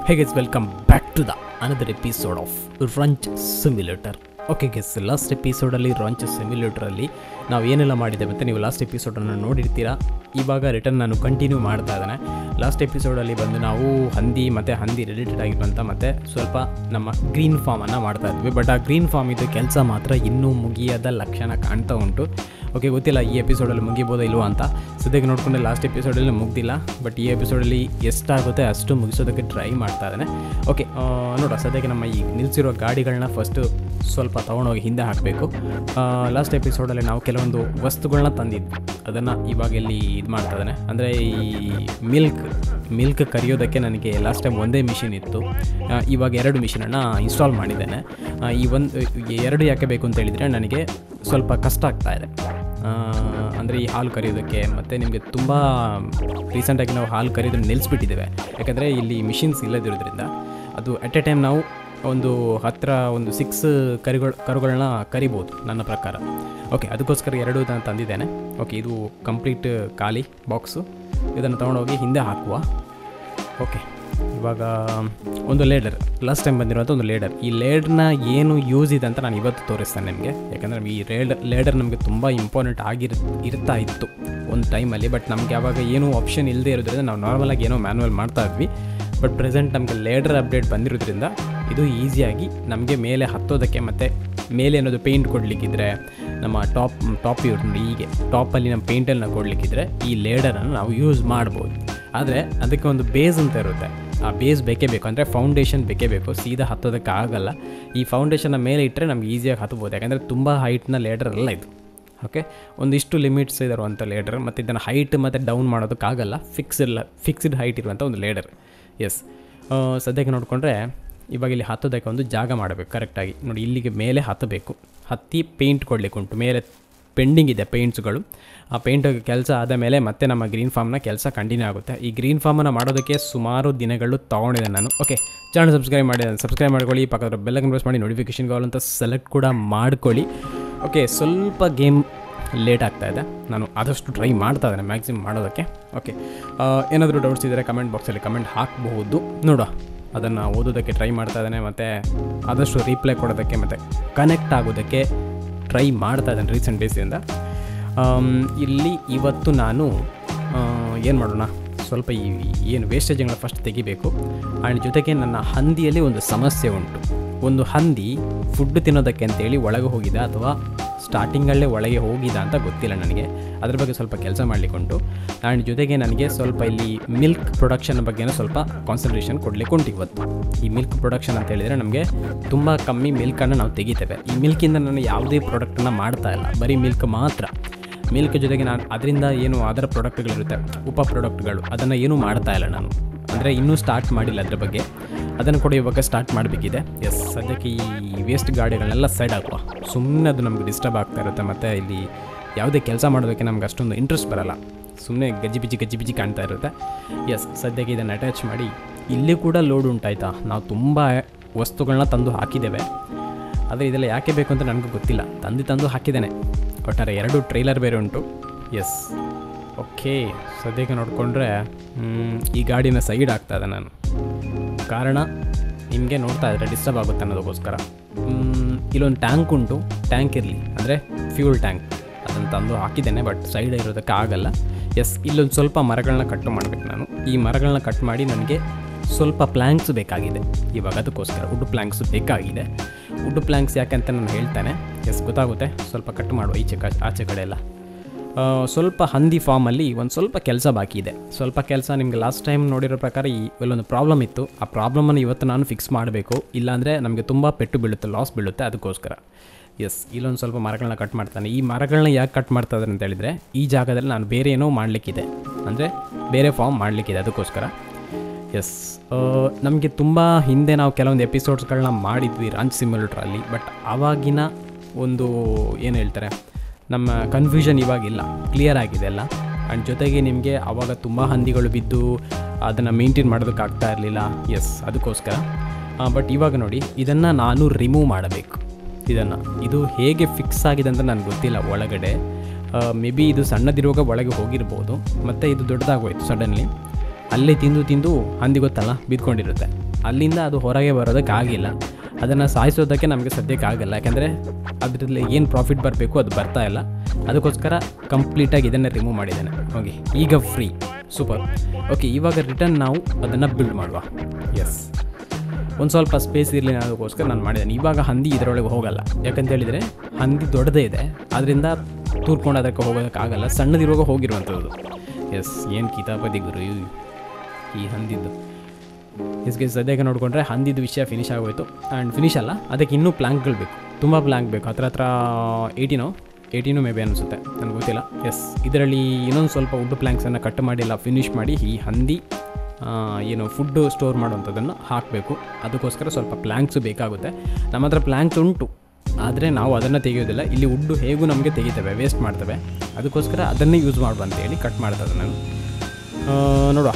hey guys welcome back to the another episode of ranch simulator okay guys last ಎಪಿಸೋಡಲ್ಲಿ ranch ಸಿಮ್ಯುಲೇಟರಲ್ಲಿ ನಾವು ಏನೆಲ್ಲ ಮಾಡಿದ್ದೇವೆ ಅಂತ ನೀವು ಲಾಸ್ಟ್ ಎಪಿಸೋಡನ್ನು ನೋಡಿರ್ತೀರಾ ಇವಾಗ ರಿಟರ್ನ್ ನಾನು ಕಂಟಿನ್ಯೂ ಮಾಡ್ತಾ ಇದ್ದಾನೆ ಲಾಸ್ಟ್ ಎಪಿಸೋಡಲ್ಲಿ ಬಂದು ನಾವು ಹಂದಿ ಮತ್ತು ಹಂದಿ ರಿಲೇಟೆಡ್ ಆಗಿರುವಂಥ ಮತ್ತು ಸ್ವಲ್ಪ ನಮ್ಮ ಗ್ರೀನ್ ಫಾರ್ಮನ್ನು ಮಾಡ್ತಾ ಇದ್ವಿ ಬಟ್ ಆ ಗ್ರೀನ್ ಫಾರ್ಮ್ ಇದು ಕೆಲಸ ಮಾತ್ರ ಇನ್ನೂ ಮುಗಿಯದ ಲಕ್ಷಣ ಕಾಣ್ತಾ ಉಂಟು ಓಕೆ ಗೊತ್ತಿಲ್ಲ ಈ ಎಪಿಸೋಡಲ್ಲಿ ಮುಗಿಬೋದಾ ಇಲ್ವೋ ಅಂತ ಸದ್ಯಕ್ಕೆ ನೋಡಿಕೊಂಡೆ ಲಾಸ್ಟ್ ಎಪಿಸೋಡಲ್ಲಿ ಮುಗ್ದಿಲ್ಲ ಬಟ್ ಈ ಎಪಿಸೋಡಲ್ಲಿ ಎಷ್ಟಾಗುತ್ತೆ ಅಷ್ಟು ಮುಗಿಸೋದಕ್ಕೆ ಟ್ರೈ ಮಾಡ್ತಾ ಇದ್ದಾನೆ ಓಕೆ ನೋಡ ಸದ್ಯಕ್ಕೆ ನಮ್ಮ ಈ ನಿಲ್ಲಿಸಿರೋ ಗಾಡಿಗಳನ್ನ ಫಸ್ಟು ಸ್ವಲ್ಪ ತೊಗೊಂಡೋಗಿ ಹಿಂದೆ ಹಾಕಬೇಕು ಲಾಸ್ಟ್ ಎಪಿಸೋಡಲ್ಲಿ ನಾವು ಕೆಲವೊಂದು ವಸ್ತುಗಳನ್ನ ತಂದಿದ್ವಿ ಅದನ್ನು ಇವಾಗ ಇಲ್ಲಿ ಇದು ಮಾಡ್ತಾ ಇದ್ದಾನೆ ಅಂದರೆ ಈ ಮಿಲ್ಕ್ ಮಿಲ್ಕ್ ಕರಿಯೋದಕ್ಕೆ ನನಗೆ ಲಾಸ್ಟ್ ಟೈಮ್ ಒಂದೇ ಮಿಷಿನ್ ಇತ್ತು ಆ, ಇವಾಗ ಎರಡು ಮಿಷಿನನ್ನು ಇನ್ಸ್ಟಾಲ್ ಮಾಡಿದ್ದೇನೆ ಆ, ಈ ಒಂದು ಎರಡು ಯಾಕೆ ಬೇಕು ಅಂತ ಹೇಳಿದರೆ ನನಗೆ ಸ್ವಲ್ಪ ಕಷ್ಟ ಆಗ್ತಾ ಇದೆ ಅಂದರೆ ಈ ಹಾಲು ಕರೆಯೋದಕ್ಕೆ ಮತ್ತು ನಿಮಗೆ ತುಂಬ ರೀಸೆಂಟಾಗಿ ನಾವು ಹಾಲು ಕರೆಯೋದನ್ನು ನಿಲ್ಲಿಸ್ಬಿಟ್ಟಿದ್ದೇವೆ ಯಾಕಂದರೆ ಇಲ್ಲಿ ಮಿಷಿನ್ಸ್ ಇಲ್ಲದಿರೋದ್ರಿಂದ ಅದು ಅಟ್ ಎ ಟೈಮ್ ನಾವು ಒಂದು ಹತ್ತಿರ ಒಂದು ಸಿಕ್ಸ್ ಕರಿಗಳು ಕರುಗಳನ್ನ ಕರಿಬೋದು ನನ್ನ ಪ್ರಕಾರ ಓಕೆ ಅದಕ್ಕೋಸ್ಕರ ಎರಡು ನಾನು ತಂದಿದ್ದೇನೆ ಓಕೆ ಇದು ಕಂಪ್ಲೀಟ್ ಖಾಲಿ ಬಾಕ್ಸು ಇದನ್ನು ತೊಗೊಂಡೋಗಿ ಹಿಂದೆ ಹಾಕುವ ಓಕೆ ಇವಾಗ ಒಂದು ಲೇಡರ್ ಲಾಸ್ಟ್ ಟೈಮ್ ಬಂದಿರುವಂಥ ಒಂದು ಲೇಡರ್ ಈ ಲೇಡರ್ನ ಏನು ಯೂಸ್ ಇದೆ ಅಂತ ನಾನು ಇವತ್ತು ತೋರಿಸ್ತೇನೆ ನಿಮಗೆ ಯಾಕಂದರೆ ಈ ರೇಡರ್ ಲೇಡರ್ ನಮಗೆ ತುಂಬ ಇಂಪಾರ್ಟೆಂಟ್ ಆಗಿರ್ ಇರ್ತಾ ಇತ್ತು ಒಂದು ಟೈಮಲ್ಲಿ ಬಟ್ ನಮಗೆ ಆವಾಗ ಏನೂ ಆಪ್ಷನ್ ಇಲ್ಲದೆ ಇರೋದ್ರಿಂದ ನಾವು ನಾರ್ಮಲಾಗಿ ಏನೋ ಮ್ಯಾನ್ಯಲ್ ಮಾಡ್ತಾ ಇದ್ವಿ ಬಟ್ ಪ್ರೆಸೆಂಟ್ ನಮಗೆ ಲೇಡರ್ ಅಪ್ಡೇಟ್ ಬಂದಿರೋದ್ರಿಂದ ಇದು ಈಸಿಯಾಗಿ ನಮಗೆ ಮೇಲೆ ಹತ್ತೋದಕ್ಕೆ ಮತ್ತು ಮೇಲೆ ಏನಾದರೂ ಪೇಂಟ್ ಕೊಡಲಿಕ್ಕಿದ್ರೆ ನಮ್ಮ ಟಾಪ್ ಟಾಪ್ ಇವ್ರು ನೋಡಿ ಹೀಗೆ ಟಾಪಲ್ಲಿ ನಮ್ಮ ಪೇಂಟನ್ನು ಕೊಡಲಿಕ್ಕಿದ್ರೆ ಈ ಲೇಡರನ್ನು ನಾವು ಯೂಸ್ ಮಾಡ್ಬೋದು ಆದರೆ ಅದಕ್ಕೆ ಒಂದು ಬೇಸ್ ಅಂತ ಇರುತ್ತೆ ಆ ಬೇಸ್ ಬೇಕೇ ಬೇಕು ಅಂದರೆ ಫೌಂಡೇಶನ್ ಬೇಕೇ ಬೇಕು ಸೀದಾ ಹತ್ತೋದಕ್ಕೆ ಆಗಲ್ಲ ಈ ಫೌಂಡೇಶನ್ನ ಮೇಲೆ ಇಟ್ಟರೆ ನಮ್ಗೆ ಈಸಿಯಾಗಿ ಹತ್ಬೋದು ಯಾಕಂದರೆ ತುಂಬ ಹೈಟ್ನ ಲೇಡರ್ ಅಲ್ಲ ಇದು ಓಕೆ ಒಂದಿಷ್ಟು ಲಿಮಿಟ್ಸ್ ಇರುವಂಥ ಲೇಡರ್ ಮತ್ತು ಇದನ್ನು ಹೈಟ್ ಮತ್ತು ಡೌನ್ ಮಾಡೋದಕ್ಕಾಗಲ್ಲ ಫಿಕ್ಸ್ಡ್ ಫಿಕ್ಸ್ಡ್ ಹೈಟ್ ಇರುವಂಥ ಒಂದು ಲೇಡರ್ ಎಸ್ ಸದ್ಯಕ್ಕೆ ನೋಡಿಕೊಂಡ್ರೆ ಇವಾಗ ಇಲ್ಲಿ ಹತ್ತೋದಕ್ಕೆ ಒಂದು ಜಾಗ ಮಾಡಬೇಕು ಕರೆಕ್ಟಾಗಿ ನೋಡಿ ಇಲ್ಲಿಗೆ ಮೇಲೆ ಹತ್ತಬೇಕು ಹತ್ತಿ ಪೇಂಟ್ ಕೊಡಲಿಕ್ಕೆ ಉಂಟು ಮೇಲೆ ಪೆಂಡಿಂಗ್ ಇದೆ ಪೇಂಟ್ಸ್ಗಳು ಆ ಪೇಂಟ್ ಕೆಲಸ ಆದ ಮೇಲೆ ಮತ್ತೆ ನಮ್ಮ ಗ್ರೀನ್ ಫಾರ್ಮ್ನ ಕೆಲಸ ಕಂಟಿನ್ಯೂ ಆಗುತ್ತೆ ಈ ಗ್ರೀನ್ ಫಾರ್ಮನ್ನು ಮಾಡೋದಕ್ಕೆ ಸುಮಾರು ದಿನಗಳು ತೊಗೊಂಡಿದ್ದೆ ನಾನು ಓಕೆ ಚಾನಲ್ ಸಬ್ಸ್ಕ್ರೈಬ್ ಮಾಡಿ ಸಬ್ಸ್ಕ್ರೈಬ್ ಮಾಡ್ಕೊಳ್ಳಿ ಪಕ್ಕದ ಬೆಲ್ಲಕ್ಕೆ ಪ್ರೆಸ್ ಮಾಡಿ ನೋಟಿಫಿಕೇಷನ್ ಕಾಲ್ ಅಂತ ಸೆಲೆಕ್ಟ್ ಕೂಡ ಮಾಡ್ಕೊಳ್ಳಿ ಓಕೆ ಸ್ವಲ್ಪ ಗೇಮ್ ಲೇಟ್ ಆಗ್ತಾ ಇದೆ ನಾನು ಆದಷ್ಟು ಟ್ರೈ ಮಾಡ್ತಾ ಇದ್ದೇನೆ ಮ್ಯಾಕ್ಸಿಮಮ್ ಮಾಡೋದಕ್ಕೆ ಓಕೆ ಏನಾದರೂ ಡೌಟ್ಸ್ ಇದ್ದರೆ ಕಮೆಂಟ್ ಬಾಕ್ಸಲ್ಲಿ ಕಮೆಂಟ್ ಹಾಕಬಹುದು ನೋಡುವ ಅದನ್ನು ಓದೋದಕ್ಕೆ ಟ್ರೈ ಮಾಡ್ತಾ ಇದ್ದೇನೆ ಮತ್ತು ಆದಷ್ಟು ರೀಪ್ಲೈ ಕೊಡೋದಕ್ಕೆ ಮತ್ತು ಕನೆಕ್ಟ್ ಆಗೋದಕ್ಕೆ ಟ್ರೈ ಮಾಡ್ತಾ ಇದ್ದೇನೆ ರೀಸೆಂಟ್ ಡೇಸಿಂದ ಆಮ್, ಇಲ್ಲಿ ಇವತ್ತು ನಾನು ಏನು ಮಾಡೋಣ ಸ್ವಲ್ಪ ಈ ಏನು ವೇಸ್ಟೇಜ್ಗಳನ್ನ ಫಸ್ಟ್ ತೆಗಿಬೇಕು ಆ್ಯಂಡ್ ಜೊತೆಗೆ ನನ್ನ ಹಂದಿಯಲ್ಲಿ ಒಂದು ಸಮಸ್ಯೆ ಉಂಟು ಒಂದು ಹಂದಿ ಫುಡ್ ತಿನ್ನೋದಕ್ಕೆ ಅಂತೇಳಿ ಒಳಗೆ ಹೋಗಿದೆ ಅಥವಾ ಸ್ಟಾರ್ಟಿಂಗಲ್ಲೇ ಒಳಗೆ ಹೋಗಿದ ಅಂತ ಗೊತ್ತಿಲ್ಲ ನನಗೆ ಅದ್ರ ಬಗ್ಗೆ ಸ್ವಲ್ಪ ಕೆಲಸ ಮಾಡಲಿಕ್ಕುಂಟು ಆ್ಯಂಡ್ ಜೊತೆಗೆ ನನಗೆ ಸ್ವಲ್ಪ ಇಲ್ಲಿ ಮಿಲ್ಕ್ ಪ್ರೊಡಕ್ಷನ್ ಬಗ್ಗೆನೂ ಸ್ವಲ್ಪ ಕಾನ್ಸಂಟ್ರೇಷನ್ ಕೊಡಲಿಕ್ಕೆ ಉಂಟು ಇವತ್ತು ಈ ಮಿಲ್ಕ್ ಪ್ರೊಡಕ್ಷನ್ ಅಂತ ಹೇಳಿದರೆ ನಮಗೆ ತುಂಬ ಕಮ್ಮಿ ಮಿಲ್ಕನ್ನು ನಾವು ತೆಗಿತೇವೆ ಈ ಮಿಲ್ಕಿಂದ ನಾನು ಯಾವುದೇ ಪ್ರಾಡಕ್ಟನ್ನು ಮಾಡ್ತಾ ಇಲ್ಲ ಬರೀ ಮಿಲ್ಕ್ ಮಾತ್ರ ಮಿಲ್ಕ್ ಜೊತೆಗೆ ನಾನು ಅದರಿಂದ ಏನು ಅದರ ಪ್ರಾಡಕ್ಟ್ಗಳಿರುತ್ತೆ ಉಪ ಪ್ರಾಡಕ್ಟ್ಗಳು ಅದನ್ನು ಏನೂ ಮಾಡ್ತಾ ಇಲ್ಲ ನಾನು ಅಂದರೆ ಇನ್ನೂ ಸ್ಟಾರ್ಟ್ ಮಾಡಿಲ್ಲ ಅದ್ರ ಬಗ್ಗೆ ಅದನ್ನು ಕೂಡ ಇವಾಗ ಸ್ಟಾರ್ಟ್ ಮಾಡಬೇಕಿದೆ ಎಸ್ ಸದ್ಯಕ್ಕೆ ಈ ವೇಸ್ಟ್ ಗಾಡಿಗಳನ್ನೆಲ್ಲ ಸೈಡ್ ಹಾಕುವ ಸುಮ್ಮನೆ ಅದು ನಮಗೆ ಡಿಸ್ಟರ್ಬ್ ಆಗ್ತಾ ಇರುತ್ತೆ ಮತ್ತು ಇಲ್ಲಿ ಯಾವುದೇ ಕೆಲಸ ಮಾಡೋದಕ್ಕೆ ನಮ್ಗೆ ಅಷ್ಟೊಂದು ಇಂಟ್ರೆಸ್ಟ್ ಬರಲ್ಲ ಸುಮ್ಮನೆ ಗಜ್ಜಿ ಬಿಜ್ಜಿ ಗಜ್ಜಿ ಬಿಜ್ಜಿ ಕಾಣ್ತಾ ಇರುತ್ತೆ ಎಸ್ ಸದ್ಯಕ್ಕೆ ಇದನ್ನು ಅಟ್ಯಾಚ್ ಮಾಡಿ ಇಲ್ಲಿ ಕೂಡ ಲೋಡ್ ಉಂಟಾಯ್ತಾ ನಾವು ತುಂಬ ವಸ್ತುಗಳನ್ನ ತಂದು ಹಾಕಿದ್ದೇವೆ ಆದರೆ ಇದೆಲ್ಲ ಯಾಕೆ ಬೇಕು ಅಂತ ನನಗೂ ಗೊತ್ತಿಲ್ಲ ತಂದು ತಂದು ಹಾಕಿದ್ದೇನೆ ಒಟ್ಟಾರೆ ಎರಡು ಟ್ರೈಲರ್ ಬೇರೆ ಉಂಟು ಎಸ್ ಓಕೆ ಸದ್ಯಕ್ಕೆ ನೋಡಿಕೊಂಡ್ರೆ ಈ ಗಾಡಿನ ಸೈಡ್ ಆಗ್ತಾ ಇದೆ ನಾನು ಕಾರಣ ನಿಮಗೆ ನೋಡ್ತಾ ಇದ್ರೆ ಡಿಸ್ಟರ್ಬ್ ಆಗುತ್ತೆ ಅನ್ನೋದಕ್ಕೋಸ್ಕರ ಮ್, ಇಲ್ಲೊಂದು ಟ್ಯಾಂಕ್ ಉಂಟು ಟ್ಯಾಂಕ್ ಇರಲಿ ಅಂದರೆ ಫ್ಯೂಲ್ ಟ್ಯಾಂಕ್ ಅದನ್ನು ತಂದು ಹಾಕಿದ್ದೇನೆ ಬಟ್ ಸೈಡ್ ಇರೋದಕ್ಕೆ ಆಗಲ್ಲ ಎಸ್ ಇಲ್ಲೊಂದು ಸ್ವಲ್ಪ ಮರಗಳನ್ನ ಕಟ್ ಮಾಡಬೇಕು ನಾನು ಈ ಮರಗಳನ್ನ ಕಟ್ ಮಾಡಿ ನನಗೆ ಸ್ವಲ್ಪ ಪ್ಲ್ಯಾಂಕ್ಸ್ ಬೇಕಾಗಿದೆ ಇವಾಗ ಅದಕ್ಕೋಸ್ಕರ ವುಡ್ ಪ್ಲ್ಯಾಂಕ್ಸ್ ಬೇಕಾಗಿದೆ ವುಡ್ ಪ್ಲ್ಯಾಂಕ್ಸ್ ಯಾಕೆ ಅಂತ ನಾನು ಹೇಳ್ತೇನೆ ಎಸ್ ಗೊತ್ತಾಗುತ್ತೆ ಸ್ವಲ್ಪ ಕಟ್ ಮಾಡುವ ಈಚೆ ಕ ಆಚೆ ಕಡೆ ಎಲ್ಲ ಆ, ಸ್ವಲ್ಪ ಹಂದಿ ಫಾರ್ಮಲ್ಲಿ ಒಂದು ಸ್ವಲ್ಪ ಕೆಲಸ ಬಾಕಿ ಇದೆ ಸ್ವಲ್ಪ ಕೆಲಸ ನಿಮಗೆ ಲಾಸ್ಟ್ ಟೈಮ್ ನೋಡಿರೋ ಪ್ರಕಾರ ಈ ಇಲ್ಲೊಂದು ಪ್ರಾಬ್ಲಮ್ ಇತ್ತು ಆ ಪ್ರಾಬ್ಲಮನ್ನು ಇವತ್ತು ನಾನು ಫಿಕ್ಸ್ ಮಾಡಬೇಕು ಇಲ್ಲಾಂದರೆ ನಮಗೆ ತುಂಬ ಪೆಟ್ಟು ಬೀಳುತ್ತೆ ಲಾಸ್ ಬೀಳುತ್ತೆ ಅದಕ್ಕೋಸ್ಕರ ಎಸ್ ಇಲ್ಲೊಂದು ಸ್ವಲ್ಪ ಮರಗಳನ್ನ ಕಟ್ ಮಾಡ್ತಾನೆ ಈ ಮರಗಳನ್ನ ಯಾಕೆ ಕಟ್ ಮಾಡ್ತಾ ಇದ್ದಾರೆ ಅಂತ ಹೇಳಿದರೆ ಈ ಜಾಗದಲ್ಲಿ ನಾನು ಬೇರೆ ಏನೋ ಮಾಡಲಿಕ್ಕಿದೆ ಅಂದರೆ ಬೇರೆ ಫಾರ್ಮ್ ಮಾಡಲಿಕ್ಕಿದೆ ಅದಕ್ಕೋಸ್ಕರ ಎಸ್ ನಮಗೆ ತುಂಬ ಹಿಂದೆ ನಾವು ಕೆಲವೊಂದು ಎಪಿಸೋಡ್ಸ್ಗಳನ್ನ ಮಾಡಿದ್ವಿ ರಾಂಚ್ ಸಿಮ್ಯುಲೇಟ್ರಲ್ಲಿ ಬಟ್ ಆವಾಗಿನ ಒಂದು ಏನು ಹೇಳ್ತಾರೆ ನಮ್ಮ ಕನ್ಫ್ಯೂಷನ್ ಇವಾಗಿಲ್ಲ ಕ್ಲಿಯರ್ ಆಗಿದೆ ಎಲ್ಲ ಆ್ಯಂಡ್ ಜೊತೆಗೆ ನಿಮಗೆ ಆವಾಗ ತುಂಬ ಹಂದಿಗಳು ಬಿದ್ದು ಅದನ್ನು ಮೇಂಟೈನ್ ಮಾಡೋದಕ್ಕಾಗ್ತಾ ಇರಲಿಲ್ಲ ಎಸ್ ಅದಕ್ಕೋಸ್ಕರ ಬಟ್ ಇವಾಗ ನೋಡಿ ಇದನ್ನು ನಾನು ರಿಮೂವ್ ಮಾಡಬೇಕು ಇದನ್ನು ಇದು ಹೇಗೆ ಫಿಕ್ಸ್ ಆಗಿದೆ ಅಂತ ನನಗೆ ಗೊತ್ತಿಲ್ಲ ಒಳಗಡೆ ಮೇ ಬಿ ಇದು ಸಣ್ಣದಿರುವಾಗ ಒಳಗೆ ಹೋಗಿರ್ಬೋದು ಮತ್ತು ಇದು ದೊಡ್ಡದಾಗೋಯ್ತು ಸಡನ್ಲಿ ಅಲ್ಲೇ ತಿಂದು ತಿಂದು ಹಂದಿ ಗೊತ್ತಲ್ಲ ಬಿದ್ಕೊಂಡಿರುತ್ತೆ ಅಲ್ಲಿಂದ ಅದು ಹೊರಗೆ ಬರೋದಕ್ಕೆ ಆಗಿಲ್ಲ ಅದನ್ನು ಸಾಯಿಸೋದಕ್ಕೆ ನಮಗೆ ಸದ್ಯಕ್ಕೆ ಆಗಲ್ಲ ಯಾಕೆಂದರೆ ಅದರಲ್ಲಿ ಏನು ಪ್ರಾಫಿಟ್ ಬರಬೇಕು ಅದು ಬರ್ತಾ ಇಲ್ಲ ಅದಕ್ಕೋಸ್ಕರ ಕಂಪ್ಲೀಟಾಗಿ ಇದನ್ನು ರಿಮೂವ್ ಮಾಡಿದ್ದೇನೆ ಓಕೆ ಈಗ ಫ್ರೀ ಸೂಪರ್ ಓಕೆ ಇವಾಗ ರಿಟರ್ನ್ ನಾವು ಅದನ್ನು ಬಿಲ್ಡ್ ಮಾಡುವ ಎಸ್ ಒಂದು ಸ್ವಲ್ಪ ಸ್ಪೇಸ್ ಇರಲಿ ಅನ್ನೋದಕ್ಕೋಸ್ಕರ ನಾನು ಮಾಡಿದ್ದೇನೆ ಇವಾಗ ಹಂದಿ ಇದರೊಳಗೆ ಹೋಗಲ್ಲ ಯಾಕಂತ ಹೇಳಿದರೆ ಹಂದಿ ದೊಡ್ಡದೇ ಇದೆ ಅದರಿಂದ ತೂರ್ಕೊಂಡು ಅದಕ್ಕೆ ಹೋಗೋದಕ್ಕಾಗಲ್ಲ ಸಣ್ಣದಿರುವಾಗ ಹೋಗಿರುವಂಥದ್ದು ಎಸ್ ಏನು ಕಿತಾಪತಿ ಗುರು ಇವ್- ಈ ಹಂದಿದ್ದು ಎಸ್ಗೆ ಸದ್ಯಕ್ಕೆ ನೋಡಿಕೊಂಡ್ರೆ ಹಂದಿದ್ದು ವಿಷಯ ಫಿನಿಶ್ ಆಗೋಯ್ತು ಆ್ಯಂಡ್ ಫಿನಿಶ್ ಅಲ್ಲ ಅದಕ್ಕೆ ಇನ್ನೂ ಪ್ಲ್ಯಾಂಕ್ಗಳು ಬೇಕು ತುಂಬ ಪ್ಲ್ಯಾಂಕ್ ಬೇಕು ಹತ್ರ ಹತ್ರ ಏಯ್ಟೀನೋ ಏಯ್ಟೀನು ಮೇ ಬಿ ಅನಿಸುತ್ತೆ ನನಗೆ ಗೊತ್ತಿಲ್ಲ ಎಸ್ ಇದರಲ್ಲಿ ಇನ್ನೊಂದು ಸ್ವಲ್ಪ ವುಡ್ ಪ್ಲ್ಯಾಂಕ್ಸನ್ನು ಕಟ್ ಮಾಡಿ ಎಲ್ಲ ಫಿನಿಶ್ ಮಾಡಿ ಈ ಹಂದಿ ಆ, ಏನು ಫುಡ್ಡು ಸ್ಟೋರ್ ಮಾಡುವಂಥದ್ದನ್ನು ಹಾಕಬೇಕು ಅದಕ್ಕೋಸ್ಕರ ಸ್ವಲ್ಪ ಪ್ಲ್ಯಾಂಕ್ಸು ಬೇಕಾಗುತ್ತೆ ನಮ್ಮ ಹತ್ರ ಪ್ಲ್ಯಾಂಕ್ಸ್ ಉಂಟು ಆದರೆ ನಾವು ಅದನ್ನು ತೆಗೆಯೋದಿಲ್ಲ ಇಲ್ಲಿ ವುಡ್ಡು ಹೇಗೂ ನಮಗೆ ತೆಗಿತೇವೆ ವೇಸ್ಟ್ ಮಾಡ್ತೇವೆ ಅದಕ್ಕೋಸ್ಕರ ಅದನ್ನೇ ಯೂಸ್ ಮಾಡುವ ಅಂತೇಳಿ ಕಟ್ ಮಾಡ್ತದೆ ನಾನು ಆ, ನೋಡುವ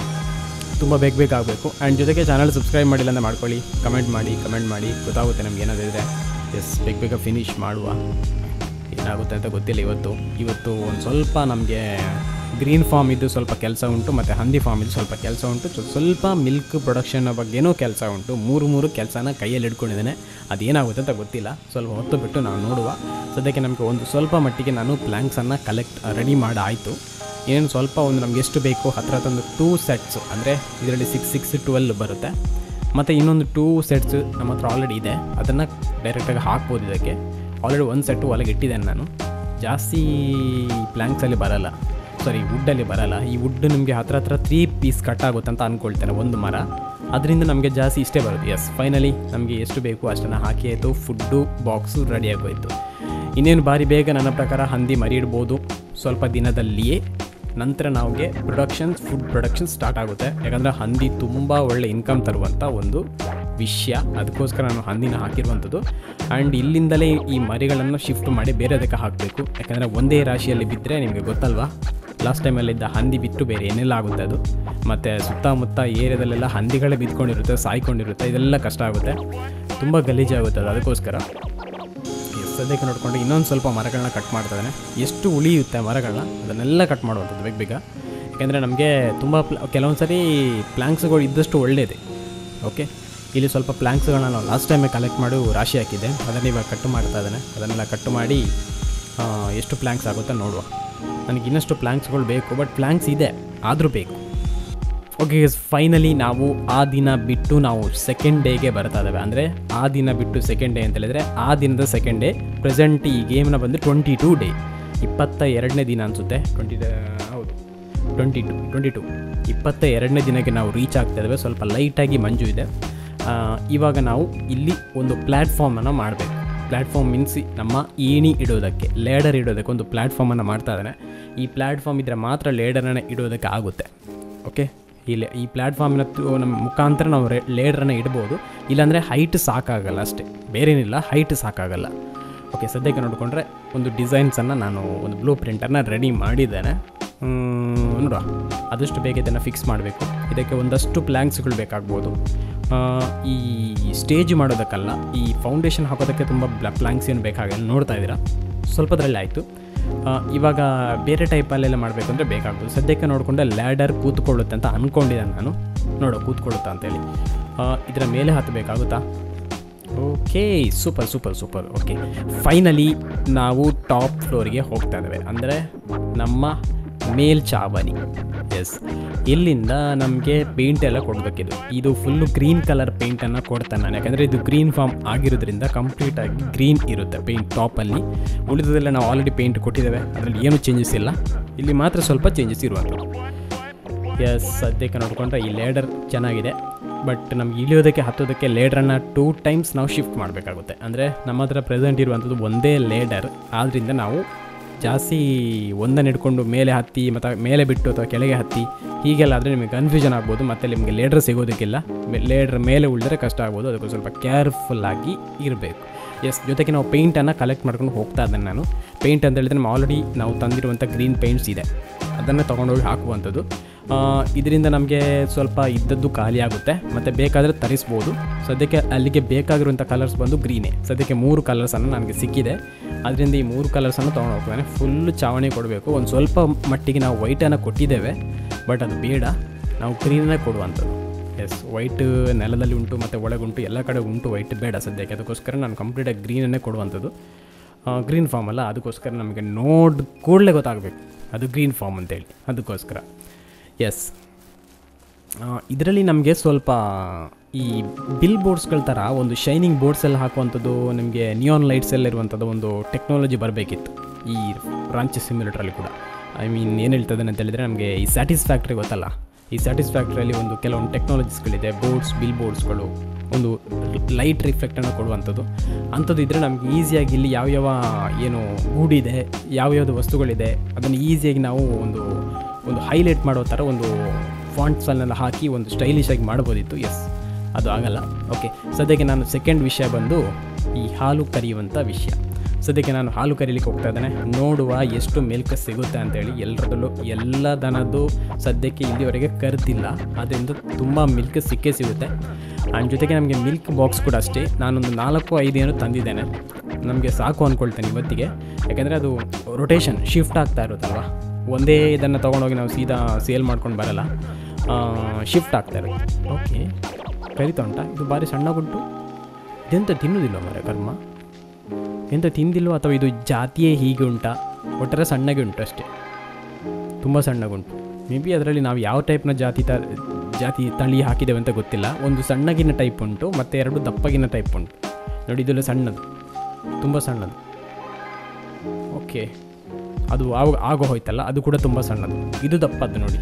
ತುಂಬ ಬೇಗ ಬೇಕಾಗಬೇಕು ಆ್ಯಂಡ್ ಜೊತೆಗೆ ಚಾನಲ್ ಸಬ್ಸ್ಕ್ರೈಬ್ ಮಾಡಿಲ್ಲ ಅಂದರೆ ಮಾಡ್ಕೊಳ್ಳಿ ಕಮೆಂಟ್ ಮಾಡಿ ಕಮೆಂಟ್ ಮಾಡಿ ಗೊತ್ತಾಗುತ್ತೆ ನಮ್ಗೆ ಏನಾದರೂ ಇದ್ರೆ ಎಸ್ ಬೇಗ ಬೇಗ ಫಿನಿಶ್ ಮಾಡುವ ಏನಾಗುತ್ತೆ ಅಂತ ಗೊತ್ತಿಲ್ಲ ಇವತ್ತು ಇವತ್ತು ಒಂದು ಸ್ವಲ್ಪ ನಮಗೆ ಗ್ರೀನ್ ಫಾರ್ಮ್ ಇದ್ದು ಸ್ವಲ್ಪ ಕೆಲಸ ಉಂಟು ಮತ್ತು ಹಂದಿ ಫಾರ್ಮ್ ಇದ್ದು ಸ್ವಲ್ಪ ಕೆಲಸ ಉಂಟು ಸ್ವ- ಸ್ವಲ್ಪ ಮಿಲ್ಕ್ ಪ್ರೊಡಕ್ಷನ್ ಬಗ್ಗೆನೂ ಕೆಲಸ ಉಂಟು ಮೂರು ಮೂರು ಕೆಲಸನ ಕೈಯಲ್ಲಿ ಹಿಡ್ಕೊಂಡಿದ್ದೇನೆ ಅದೇನಾಗುತ್ತೆ ಅಂತ ಗೊತ್ತಿಲ್ಲ ಸ್ವಲ್ಪ ಹೊತ್ತು ಬಿಟ್ಟು ನಾವು ನೋಡುವ ಸದ್ಯಕ್ಕೆ ನಮಗೆ ಒಂದು ಸ್ವಲ್ಪ ಮಟ್ಟಿಗೆ ನಾನು ಪ್ಲ್ಯಾಂಕ್ಸನ್ನು ಕಲೆಕ್ಟ್ ರೆಡಿ ಮಾಡಿ ಆಯಿತು ಏನು ಸ್ವಲ್ಪ ಒಂದು ನಮ್ಗೆ ಎಷ್ಟು ಬೇಕು ಹತ್ರ ಹತ್ರ ಒಂದು ಟೂ ಸೆಟ್ಸ್ ಅಂದರೆ ಇದರಲ್ಲಿ ಸಿಕ್ಸ್ ಸಿಕ್ಸ್ ಟ್ವೆಲ್ ಬರುತ್ತೆ ಮತ್ತು ಇನ್ನೊಂದು ಟೂ ಸೆಟ್ಸ್ ನಮ್ಮ ಹತ್ರ ಆಲ್ರೆಡಿ ಇದೆ ಅದನ್ನು ಡೈರೆಕ್ಟಾಗಿ ಹಾಕ್ಬೋದು ಇದಕ್ಕೆ ಆಲ್ರೆಡಿ ಒಂದು ಸೆಟ್ಟು ಒಳಗೆ ಇಟ್ಟಿದ್ದೇನೆ ನಾನು ಜಾಸ್ತಿ ಪ್ಲ್ಯಾಂಕ್ಸಲ್ಲಿ ಬರಲ್ಲ ಸಾರಿ ವುಡ್ಡಲ್ಲಿ ಬರಲ್ಲ ಈ ವುಡ್ ನಿಮಗೆ ಹತ್ರ ಹತ್ರ ತ್ರೀ ಪೀಸ್ ಕಟ್ ಆಗುತ್ತೆ ಅಂತ ಅಂದ್ಕೊಳ್ತೇನೆ ಒಂದು ಮರ ಅದರಿಂದ ನಮಗೆ ಜಾಸ್ತಿ ಇಷ್ಟೇ ಬರುತ್ತೆ ಎಸ್ ಫೈನಲಿ ನಮಗೆ ಎಷ್ಟು ಬೇಕು ಅಷ್ಟನ್ನು ಹಾಕಿ ಆಯಿತು ಫುಡ್ಡು ಬಾಕ್ಸು ರೆಡಿ ಆಗೋಯ್ತು ಇನ್ನೇನು ಬಾರಿ ಬೇಗ ನನ್ನ ಪ್ರಕಾರ ಹಂದಿ ಮರಿ ಇಡ್ಬೋದು ಸ್ವಲ್ಪ ದಿನದಲ್ಲಿಯೇ ನಂತರ ನಮಗೆ ಪ್ರೊಡಕ್ಷನ್ಸ್ ಫುಡ್ ಪ್ರೊಡಕ್ಷನ್ ಸ್ಟಾರ್ಟ್ ಆಗುತ್ತೆ ಯಾಕಂದರೆ ಹಂದಿ ತುಂಬ ಒಳ್ಳೆ ಇನ್ಕಮ್ ತರುವಂಥ ಒಂದು ವಿಷಯ ಅದಕ್ಕೋಸ್ಕರ ನಾನು ಹಂದಿನ ಹಾಕಿರುವಂಥದ್ದು ಆ್ಯಂಡ್ ಇಲ್ಲಿಂದಲೇ ಈ ಮರಿಗಳನ್ನು ಶಿಫ್ಟ್ ಮಾಡಿ ಬೇರೆದಕ್ಕೆ ಹಾಕಬೇಕು ಯಾಕಂದರೆ ಒಂದೇ ರಾಶಿಯಲ್ಲಿ ಬಿದ್ದರೆ ನಿಮಗೆ ಗೊತ್ತಲ್ವಾ ಲಾಸ್ಟ್ ಟೈಮಲ್ಲಿದ್ದ ಹಂದಿ ಬಿಟ್ಟು ಬೇರೆ ಏನೆಲ್ಲ ಆಗುತ್ತೆ ಅದು ಮತ್ತು ಸುತ್ತಮುತ್ತ ಏರಿಯಾದಲ್ಲೆಲ್ಲ ಹಂದಿಗಳೇ ಬಿದ್ಕೊಂಡಿರುತ್ತೆ ಸಾಯ್ಕೊಂಡಿರುತ್ತೆ ಇದೆಲ್ಲ ಕಷ್ಟ ಆಗುತ್ತೆ ತುಂಬ ಗಲೀಜಾಗುತ್ತೆ ಅದು ಅದಕ್ಕೋಸ್ಕರ ಎಸ್, ಸದ್ಯಕ್ಕೆ ನೋಡಿಕೊಂಡು ಇನ್ನೊಂದು ಸ್ವಲ್ಪ ಮರಗಳನ್ನ ಕಟ್ ಮಾಡ್ತಾ ಇದ್ದಾನೆ ಎಷ್ಟು ಉಳಿಯುತ್ತೆ ಮರಗಳನ್ನ ಅದನ್ನೆಲ್ಲ ಕಟ್ ಮಾಡುವಂಥದ್ದು ಬೇಗ ಬೇಗ ಯಾಕೆಂದರೆ ನಮಗೆ ತುಂಬ ಪ್ಲ ಕೆಲವೊಂದು ಸರಿ ಪ್ಲ್ಯಾಂಕ್ಸ್ಗಳು ಇದ್ದಷ್ಟು ಒಳ್ಳೆಯದೇ ಓಕೆ ಇಲ್ಲಿ ಸ್ವಲ್ಪ ಪ್ಲ್ಯಾಂಕ್ಸ್ಗಳನ್ನ ನಾವು ಲಾಸ್ಟ್ ಟೈಮೇ ಕಲೆಕ್ಟ್ ಮಾಡಿ ರಾಶಿ ಹಾಕಿದ್ದೆ ಅದನ್ನು ಇವಾಗ ಕಟ್ ಮಾಡ್ತಾ ಇದ್ದಾನೆ ಅದನ್ನೆಲ್ಲ ಕಟ್ ಮಾಡಿ ಆ, ಎಷ್ಟು ಪ್ಲ್ಯಾಂಕ್ಸ್ ಆಗುತ್ತೆ ನೋಡುವ ನನಗೆ ಇನ್ನಷ್ಟು ಪ್ಲ್ಯಾಂಕ್ಸ್ಗಳು ಬೇಕು ಬಟ್ ಪ್ಲ್ಯಾಂಕ್ಸ್ ಇದೆ ಆದರೂ ಬೇಕು ಓಕೆ ಫೈನಲಿ ನಾವು ಆ ದಿನ ಬಿಟ್ಟು ನಾವು ಸೆಕೆಂಡ್ ಡೇಗೆ ಬರ್ತಾ ಇದ್ದಾವೆ ಅಂದರೆ ಆ ದಿನ ಬಿಟ್ಟು ಸೆಕೆಂಡ್ ಡೇ ಅಂತ ಹೇಳಿದ್ರೆ ಆ ದಿನದ ಸೆಕೆಂಡ್ ಡೇ ಪ್ರೆಸೆಂಟ್ ಈ ಗೇಮ್ನ ಬಂದು ಟ್ವೆಂಟಿ ಟೂ ಡೇ ಇಪ್ಪತ್ತ ಎರಡನೇ ದಿನ ಅನಿಸುತ್ತೆ ಟ್ವೆಂಟಿ ಹೌದು ಟ್ವೆಂಟಿ ಟು ಟ್ವೆಂಟಿ ಟು ಇಪ್ಪತ್ತ ಎರಡನೇ ದಿನಕ್ಕೆ ನಾವು ರೀಚ್ ಆಗ್ತಾ ಇದ್ದೇವೆ ಸ್ವಲ್ಪ ಲೈಟಾಗಿ ಮಂಜು ಇದೆ ಆ, ಇವಾಗ ನಾವು ಇಲ್ಲಿ ಒಂದು ಪ್ಲ್ಯಾಟ್ಫಾರ್ಮನ್ನು ಮಾಡಬೇಕು ಪ್ಲ್ಯಾಟ್ಫಾರ್ಮ್ ಮೀನ್ಸ್ ನಮ್ಮ ಏಣಿ ಇಡೋದಕ್ಕೆ ಲೇಡರ್ ಇಡೋದಕ್ಕೆ ಒಂದು ಪ್ಲ್ಯಾಟ್ಫಾರ್ಮನ್ನು ಮಾಡ್ತಾ ಇದ್ದಾನೆ ಈ ಪ್ಲ್ಯಾಟ್ಫಾರ್ಮ್ ಇದ್ದರೆ ಮಾತ್ರ ಲೇಡರನ್ನು ಇಡೋದಕ್ಕೆ ಆಗುತ್ತೆ ಓಕೆ ಇಲ್ಲಿ ಈ ಪ್ಲ್ಯಾಟ್ಫಾರ್ಮಿನ ತ್ರೂ- ನಮ್ಮ ಮುಖಾಂತರ ನಾವು ರೇ ಲೇಡ್ರನ್ನ ಇಡ್ಬೋದು ಇಲ್ಲಾಂದರೆ ಹೈಟ್ ಸಾಕಾಗಲ್ಲ ಅಷ್ಟೇ ಬೇರೇನಿಲ್ಲ ಹೈಟ್ ಸಾಕಾಗಲ್ಲ ಓಕೆ ಸದ್ಯಕ್ಕೆ ನೋಡಿಕೊಂಡ್ರೆ ಒಂದು ಡಿಸೈನ್ಸನ್ನು ನಾನು ಒಂದು ಬ್ಲೂ ಪ್ರಿಂಟನ್ನು ರೆಡಿ ಮಾಡಿದ್ದೇನೆ ಹ್ಮ್, ನೋಡುವ ಆದಷ್ಟು ಬೇಗ ಇದನ್ನು ಫಿಕ್ಸ್ ಮಾಡಬೇಕು ಇದಕ್ಕೆ ಒಂದಷ್ಟು ಪ್ಲ್ಯಾಂಕ್ಸ್ಗಳು ಬೇಕಾಗ್ಬೋದು ಆ, ಈ ಸ್ಟೇಜ್ ಮಾಡೋದಕ್ಕಲ್ಲ ಈ ಫೌಂಡೇಶನ್ ಹಾಕೋದಕ್ಕೆ ತುಂಬ ಪ್ಲ್ಯಾಂಕ್ಸ್ ಏನು ಬೇಕಾಗಿಲ್ಲ ನೋಡ್ತಾ ಇದ್ದೀರಾ ಸ್ವಲ್ಪದ್ರಲ್ಲಿ ಆಯಿತು ಆ, ಇವಾಗ ಬೇರೆ ಟೈಪಲ್ಲೆಲ್ಲ ಮಾಡಬೇಕು ಅಂದರೆ ಬೇಕಾಗ್ಬೋದು ಸದ್ಯಕ್ಕೆ ನೋಡಿಕೊಂಡೆ ಲ್ಯಾಡರ್ ಕೂತ್ಕೊಳ್ಳುತ್ತೆ ಅಂತ ಅಂದ್ಕೊಂಡಿದ್ದೆ ನಾನು ನೋಡೋ ಕೂತ್ಕೊಳ್ಳುತ್ತಾ ಅಂತೇಳಿ ಆ, ಇದರ ಮೇಲೆ ಹತ್ತಬೇಕಾಗುತ್ತಾ okay super super super okay finally ನಾವು ಟಾಪ್ ಫ್ಲೋರಿಗೆ ಹೋಗ್ತಾ ಇದ್ದೇವೆ ಅಂದರೆ ನಮ್ಮ ಮೇಲ್ಚಾವಣಿ ಎಸ್ ಇಲ್ಲಿಂದ ನಮಗೆ ಪೇಂಟ್ ಎಲ್ಲ ಕೊಡಬೇಕಿದು ಇದು ಫುಲ್ಲು ಗ್ರೀನ್ ಕಲರ್ ಪೇಂಟನ್ನು ಕೊಡ್ತಾನೆ ನಾನು ಯಾಕಂದರೆ ಇದು ಗ್ರೀನ್ ಫಾರ್ಮ್ ಆಗಿರೋದ್ರಿಂದ ಕಂಪ್ಲೀಟಾಗಿ ಗ್ರೀನ್ ಇರುತ್ತೆ ಪೇಂಟ್ ಟಾಪಲ್ಲಿ ಉಳಿದದೆಲ್ಲ ನಾವು ಆಲ್ರೆಡಿ ಪೇಂಟ್ ಕೊಟ್ಟಿದ್ದೇವೆ ಅದರಲ್ಲಿ ಏನೂ ಚೇಂಜಸ್ ಇಲ್ಲ ಇಲ್ಲಿ ಮಾತ್ರ ಸ್ವಲ್ಪ ಚೇಂಜಸ್ ಇರುವಂಥದ್ದು ಎಸ್ ಸದ್ಯಕ್ಕೆ ನೋಡಿಕೊಂಡ್ರೆ ಈ ಲೇಡರ್ ಚೆನ್ನಾಗಿದೆ ಬಟ್ ನಮ್ಗೆ ಇಳಿಯೋದಕ್ಕೆ ಹತ್ತೋದಕ್ಕೆ ಲೇಡ್ರನ್ನು ಟೂ ಟೈಮ್ಸ್ ನಾವು ಶಿಫ್ಟ್ ಮಾಡಬೇಕಾಗುತ್ತೆ ಅಂದರೆ ನಮ್ಮ ಹತ್ರ ಪ್ರೆಸೆಂಟ್ ಇರುವಂಥದ್ದು ಒಂದೇ ಲೇಡರ್ ಆದ್ದರಿಂದ ನಾವು ಜಾಸ್ತಿ ಒಂದನ್ನು ಹಿಡ್ಕೊಂಡು ಮೇಲೆ ಹತ್ತಿ ಮತ್ತು ಮೇಲೆ ಬಿಟ್ಟು ಅಥವಾ ಕೆಳಗೆ ಹತ್ತಿ ಹೀಗೆಲ್ಲ ಆದರೆ ನಿಮಗೆ ಕನ್ಫ್ಯೂಷನ್ ಆಗ್ಬೋದು ಮತ್ತು ನಿಮಗೆ ಲೇಡ್ರ್ ಸಿಗೋದಕ್ಕಿಲ್ಲ ಲೇಡ್ರ್ ಮೇಲೆ ಉಳಿದ್ರೆ ಕಷ್ಟ ಆಗ್ಬೋದು ಅದಕ್ಕೆ ಸ್ವಲ್ಪ ಕೇರ್ಫುಲ್ಲಾಗಿ ಇರಬೇಕು ಎಸ್ ಜೊತೆಗೆ ನಾವು ಪೇಂಟನ್ನು ಕಲೆಕ್ಟ್ ಮಾಡ್ಕೊಂಡು ಹೋಗ್ತಾ ಇದ್ದೇನೆ ನಾನು ಪೇಂಟ್ ಅಂತ ಹೇಳಿದ್ರೆ ನಮ್ಮ ಆಲ್ರೆಡಿ ನಾವು ತಂದಿರುವಂಥ ಗ್ರೀನ್ ಪೇಂಟ್ಸ್ ಇದೆ ಅದನ್ನು ತೊಗೊಂಡೋಗಿ ಹಾಕುವಂಥದ್ದು ಇದರಿಂದ ನಮಗೆ ಸ್ವಲ್ಪ ಇದ್ದದ್ದು ಖಾಲಿ ಆಗುತ್ತೆ ಮತ್ತು ಬೇಕಾದರೆ ತರಿಸ್ಬೋದು ಸದ್ಯಕ್ಕೆ ಅಲ್ಲಿಗೆ ಬೇಕಾಗಿರುವಂಥ ಕಲರ್ಸ್ ಬಂದು ಗ್ರೀನೇ ಸದ್ಯಕ್ಕೆ ಮೂರು ಕಲರ್ಸನ್ನು ನನಗೆ ಸಿಕ್ಕಿದೆ ಅದರಿಂದ ಈ ಮೂರು ಕಲರ್ಸನ್ನು ತೊಗೊಂಡು ಹೋಗ್ತಾನೆ ಫುಲ್ ಚಾವಣಿ ಕೊಡಬೇಕು ಒಂದು ಸ್ವಲ್ಪ ಮಟ್ಟಿಗೆ ನಾವು ವೈಟನ್ನು ಕೊಟ್ಟಿದ್ದೇವೆ ಬಟ್ ಅದು ಬೇಡ ನಾವು ಗ್ರೀನೇ ಕೊಡುವಂಥದ್ದು ಎಸ್ ವೈಟ್ ನೆಲದಲ್ಲಿ ಉಂಟು ಮತ್ತು ಒಳಗುಂಟು ಎಲ್ಲ ಕಡೆ ಉಂಟು ವೈಟ್ ಬೇಡ ಸದ್ಯಕ್ಕೆ ಅದಕ್ಕೋಸ್ಕರ ನಾನು ಕಂಪ್ಲೀಟಾಗಿ ಗ್ರೀನನ್ನೇ ಕೊಡುವಂಥದ್ದು ಗ್ರೀನ್ ಫಾರ್ಮ್ ಅಲ್ಲ ಅದಕ್ಕೋಸ್ಕರ ನಮಗೆ ನೋಡ್ ಕೂಡಲೇ ಗೊತ್ತಾಗಬೇಕು ಅದು ಗ್ರೀನ್ ಫಾರ್ಮ್ ಅಂತೇಳಿ ಅದಕ್ಕೋಸ್ಕರ ಎಸ್ ಇದರಲ್ಲಿ ನಮಗೆ ಸ್ವಲ್ಪ ಈ ಬಿಲ್ ಬೋರ್ಡ್ಸ್ಗಳ ಥರ ಒಂದು ಶೈನಿಂಗ್ ಬೋರ್ಡ್ಸ್ ಎಲ್ಲ ಹಾಕುವಂಥದ್ದು ನಿಮಗೆ ನಿಯಾನ್ ಲೈಟ್ಸ್ ಎಲ್ಲ ಇರುವಂಥದ್ದು ಒಂದು ಟೆಕ್ನಾಲಜಿ ಬರಬೇಕಿತ್ತು ಈ ರಾಂಚಿ ಸಿಮ್ಯುಲೇಟ್ರಲ್ಲಿ ಕೂಡ ಐ ಮೀನ್ ಏನು ಹೇಳ್ತದೆ ಅಂತ ಹೇಳಿದರೆ ನಮಗೆ ಈ ಸ್ಯಾಟಿಸ್ಫ್ಯಾಕ್ಟ್ರಿ ಗೊತ್ತಲ್ಲ ಈ ಸ್ಯಾಟಿಸ್ಫ್ಯಾಕ್ಟ್ರಿಯಲ್ಲಿ ಒಂದು ಕೆಲವೊಂದು ಟೆಕ್ನಾಲಜೀಸ್ಗಳಿದೆ ಬೋರ್ಡ್ಸ್ ಬಿಲ್ ಬೋರ್ಡ್ಸ್ಗಳು ಒಂದು ಲೈಟ್ ರಿಫ್ಲೆಕ್ಟನ್ನು ಕೊಡುವಂಥದ್ದು ಅಂಥದ್ದು ಇದ್ದರೆ ನಮ್ಗೆ ಈಸಿಯಾಗಿ ಇಲ್ಲಿ ಯಾವ್ಯಾವ ಏನು ಗೂಡಿದೆ ಯಾವ್ಯಾವ್ದು ವಸ್ತುಗಳಿದೆ ಅದನ್ನು ಈಸಿಯಾಗಿ ನಾವು ಒಂದು ಒಂದು ಹೈಲೈಟ್ ಮಾಡೋ ಥರ ಒಂದು ಫಾಂಟ್ಸನ್ನೆಲ್ಲ ಹಾಕಿ ಒಂದು ಸ್ಟೈಲಿಶ್ ಆಗಿ ಮಾಡ್ಬೋದಿತ್ತು ಎಸ್ ಅದು ಆಗಲ್ಲ ಓಕೆ ಸದ್ಯಕ್ಕೆ ನಾನು ಸೆಕೆಂಡ್ ವಿಷಯ ಬಂದು ಈ ಹಾಲು ಕರೆಯುವಂಥ ವಿಷಯ ಸದ್ಯಕ್ಕೆ ನಾನು ಹಾಲು ಕರೀಲಿಕ್ಕೆ ಹೋಗ್ತಾ ಇದ್ದೇನೆ ನೋಡುವ ಎಷ್ಟು ಮಿಲ್ಕ್ ಸಿಗುತ್ತೆ ಅಂತೇಳಿ ಎಲ್ಲರದಲ್ಲೂ ಎಲ್ಲ ದನದ್ದು ಸದ್ಯಕ್ಕೆ ಇಲ್ಲಿವರೆಗೆ ಕರೆದಿಲ್ಲ ಅದರಿಂದ ತುಂಬ ಮಿಲ್ಕ್ ಸಿಕ್ಕೇ ಸಿಗುತ್ತೆ ಆ್ಯಂಡ್ ಜೊತೆಗೆ ನಮಗೆ ಮಿಲ್ಕ್ ಬಾಕ್ಸ್ ಕೂಡ ಅಷ್ಟೇ ನಾನೊಂದು ನಾಲ್ಕು ಐದು ಏನೋ ತಂದಿದ್ದೇನೆ ನಮಗೆ ಸಾಕು ಅಂದ್ಕೊಳ್ತೇನೆ ಇವತ್ತಿಗೆ ಯಾಕೆಂದರೆ ಅದು ರೊಟೇಷನ್ ಶಿಫ್ಟ್ ಆಗ್ತಾ ಇರುತ್ತಲ್ವ ಒಂದೇ ಇದನ್ನು ತೊಗೊಂಡೋಗಿ ನಾವು ಸೀದಾ ಸೇಲ್ ಮಾಡ್ಕೊಂಡು ಬರಲ್ಲ ಶಿಫ್ಟ್ ಆಗ್ತಾ ಇರುತ್ತೆ ಓಕೆ ಕರಿತಾ ಉಂಟಾ ಇದು ಭಾರಿ ಸಣ್ಣಗುಂಟು ಇದೆಂತ ತಿನ್ನೋದಿಲ್ಲ ಮರ ಕರ್ಮ ಎಂತ ತಿಂದಿಲ್ವೋ ಅಥವಾ ಇದು ಜಾತಿಯೇ ಹೀಗೆ ಉಂಟಾ ಒಟ್ಟಾರೆ ಸಣ್ಣಗೆ ಉಂಟು ಅಷ್ಟೇ ತುಂಬ ಸಣ್ಣಗುಂಟು ಮೇ ಬಿ ಅದರಲ್ಲಿ ನಾವು ಯಾವ ಟೈಪ್ನ ಜಾತಿ ತ ಜಾತಿ ತಳಿ ಹಾಕಿದ್ದೇವೆ ಅಂತ ಗೊತ್ತಿಲ್ಲ ಒಂದು ಸಣ್ಣಗಿನ ಟೈಪ್ ಉಂಟು ಮತ್ತು ಎರಡು ದಪ್ಪಗಿನ ಟೈಪ್ ಉಂಟು ನೋಡಿ ಇದೆಲ್ಲ ಸಣ್ಣದು ತುಂಬ ಸಣ್ಣದು ಓಕೆ ಅದು ಆಗ ಆಗೋ ಹೋಯ್ತಲ್ಲ ಅದು ಕೂಡ ತುಂಬ ಸಣ್ಣದು ಇದು ದಪ್ಪದ್ದು ನೋಡಿ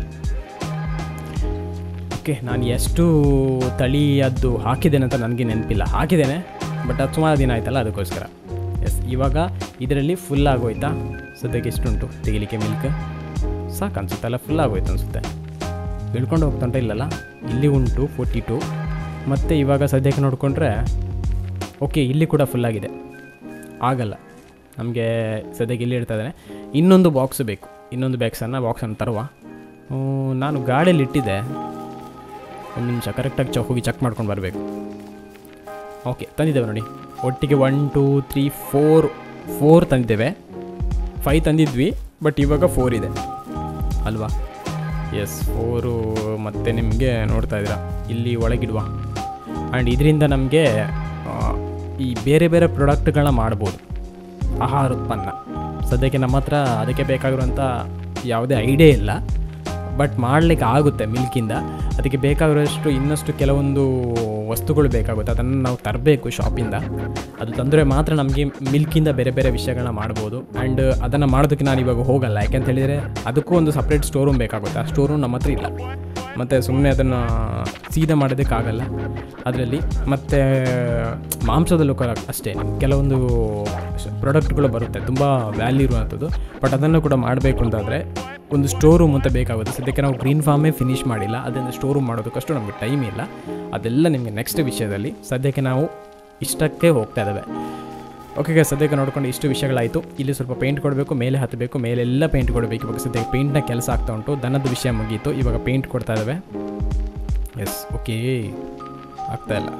ಓಕೆ ನಾನು ಎಷ್ಟು ತಳಿಯದ್ದು ಹಾಕಿದ್ದೇನೆ ಅಂತ ನನಗೆ ನೆನಪಿಲ್ಲ ಹಾಕಿದ್ದೇನೆ ಬಟ್ ಅದು ಸುಮಾರು ದಿನ ಆಯ್ತಲ್ಲ ಅದಕ್ಕೋಸ್ಕರ ಎಸ್ ಇವಾಗ ಇದರಲ್ಲಿ ಫುಲ್ ಆಗೋಯ್ತಾ ಸದ್ಯಕ್ಕೆ ಎಷ್ಟುಂಟು ತೆಗಿಲಿಕ್ಕೆ ಮಿಲ್ಕ್ ಸಾಕು ಅನ್ಸುತ್ತಲ್ಲ ಫುಲ್ ಆಗೋಯ್ತು ಅನಿಸುತ್ತೆ ಬೆಳ್ಕೊಂಡು ಹೋಗ್ತಾ ಉಂಟ ಇಲ್ಲಲ್ಲ ಇಲ್ಲಿ ಉಂಟು ಫೋರ್ಟಿ ಟು ಮತ್ತು ಇವಾಗ ಸದ್ಯಕ್ಕೆ ನೋಡಿಕೊಂಡ್ರೆ ಓಕೆ ಇಲ್ಲಿ ಕೂಡ ಫುಲ್ ಆಗಿದೆ ಆಗಲ್ಲ ನಮಗೆ ಸದ್ಯಕ್ಕೆ ಇಲ್ಲಿ ಇಡ್ತಾ ಇದ್ದಾನೆ ಇನ್ನೊಂದು ಬಾಕ್ಸ್ ಬೇಕು ಇನ್ನೊಂದು ಬ್ಯಾಗ್ಸನ್ನು ಬಾಕ್ಸನ್ನು ತರುವ ಹ್ಮ್, ನಾನು ಗಾಡಿಯಲ್ಲಿ ಇಟ್ಟಿದ್ದೆ ಒಂದು ನಿಮಿಷ ಕರೆಕ್ಟಾಗಿ ಚ ಹೋಗಿ ಚೆಕ್ ಮಾಡ್ಕೊಂಡು ಬರಬೇಕು ಓಕೆ ತಂದಿದ್ದೇವೆ ನೋಡಿ ಒಟ್ಟಿಗೆ one two three four four ತಂದಿದ್ದೇವೆ ಫೈ ತಂದಿದ್ವಿ ಬಟ್ ಇವಾಗ ಫೋರ್ ಇದೆ ಅಲ್ವಾ ಎಸ್ ಫೋರು ಮತ್ತು ನಿಮಗೆ ನೋಡ್ತಾ ಇದ್ದೀರಾ ಇಲ್ಲಿ ಒಳಗಿಡುವ ಆ್ಯಂಡ್ ಇದರಿಂದ ನಮಗೆ ಈ ಬೇರೆ ಬೇರೆ ಪ್ರಾಡಕ್ಟ್ಗಳನ್ನ ಮಾಡ್ಬೋದು ಆಹಾರ ಉತ್ಪನ್ನ ಸದ್ಯಕ್ಕೆ ನಮ್ಮ ಹತ್ರ ಅದಕ್ಕೆ ಬೇಕಾಗಿರುವಂಥ ಯಾವುದೇ ಐಡಿಯಾ ಇಲ್ಲ ಬಟ್ ಮಾಡಲಿಕ್ಕೆ ಆಗುತ್ತೆ ಮಿಲ್ಕಿಂದ ಅದಕ್ಕೆ ಬೇಕಾಗಿರೋಷ್ಟು ಇನ್ನಷ್ಟು ಕೆಲವೊಂದು ವಸ್ತುಗಳು ಬೇಕಾಗುತ್ತೆ ಅದನ್ನು ನಾವು ತರಬೇಕು ಶಾಪಿಂದ ಅದು ತಂದರೆ ಮಾತ್ರ ನಮಗೆ ಮಿಲ್ಕಿಂದ ಬೇರೆ ಬೇರೆ ವಿಷಯಗಳನ್ನ ಮಾಡ್ಬೋದು ಆ್ಯಂಡ್ ಅದನ್ನು ಮಾಡೋದಕ್ಕೆ ನಾನು ಇವಾಗ ಹೋಗಲ್ಲ ಯಾಕೆಂತ ಹೇಳಿದರೆ ಅದಕ್ಕೂ ಒಂದು ಸಪ್ರೇಟ್ ಸ್ಟೋರ್ ರೂಮ್ ಬೇಕಾಗುತ್ತೆ ಆ ಸ್ಟೋರ್ ರೂಮ್ ನಮ್ಮ ಹತ್ರ ಇಲ್ಲ ಮತ್ತು ಸುಮ್ಮನೆ ಅದನ್ನು ಸೀದಾ ಮಾಡೋದಕ್ಕಾಗಲ್ಲ ಅದರಲ್ಲಿ ಮತ್ತು ಮಾಂಸದಲ್ಲೂ ಕೂಡ ಅಷ್ಟೇ ಕೆಲವೊಂದು ಪ್ರಾಡಕ್ಟ್ಗಳು ಬರುತ್ತೆ ತುಂಬ ವ್ಯಾಲ್ಯೂ ಇರುವಂಥದ್ದು ಬಟ್ ಅದನ್ನು ಕೂಡ ಮಾಡಬೇಕು ಅಂತಂದರೆ ಒಂದು ಸ್ಟೋರ್ ರೂಮ್ ಅಂತ ಬೇಕಾಗುತ್ತೆ ಸದ್ಯಕ್ಕೆ ನಾವು ಗ್ರೀನ್ ಫಾರ್ಮೇ ಫಿನಿಷ್ ಮಾಡಿಲ್ಲ ಅದರಿಂದ ಸ್ಟೋರ್ ರೂಮ್ ಮಾಡೋದಕ್ಕಷ್ಟು ನಮಗೆ ಟೈಮ್ ಇಲ್ಲ ಅದೆಲ್ಲ ನಿಮಗೆ ನೆಕ್ಸ್ಟ್ ವಿಷಯದಲ್ಲಿ ಸದ್ಯಕ್ಕೆ ನಾವು ಇಷ್ಟಕ್ಕೆ ಹೋಗ್ತಾ ಇದ್ದಾವೆ ಓಕೆ ಸದ್ಯಕ್ಕೆ ನೋಡ್ಕೊಂಡು ಇಷ್ಟು ವಿಷಯಗಳಾಯಿತು ಇಲ್ಲಿ ಸ್ವಲ್ಪ ಪೇಂಟ್ ಕೊಡಬೇಕು ಮೇಲೆ ಹತ್ತಬೇಕು ಮೇಲೆಲ್ಲ ಪೇಂಟ್ ಕೊಡಬೇಕು ಇವಾಗ ಸದ್ಯಕ್ಕೆ ಪೇಂಟ್ನ ಕೆಲಸ ಆಗ್ತಾ ಉಂಟು ದನದ ವಿಷಯ ಮುಗೀತು ಇವಾಗ ಪೇಂಟ್ ಕೊಡ್ತಾ ಇದ್ದಾವೆ ಎಸ್ ಓಕೆ ಆಗ್ತಾ ಇಲ್ಲ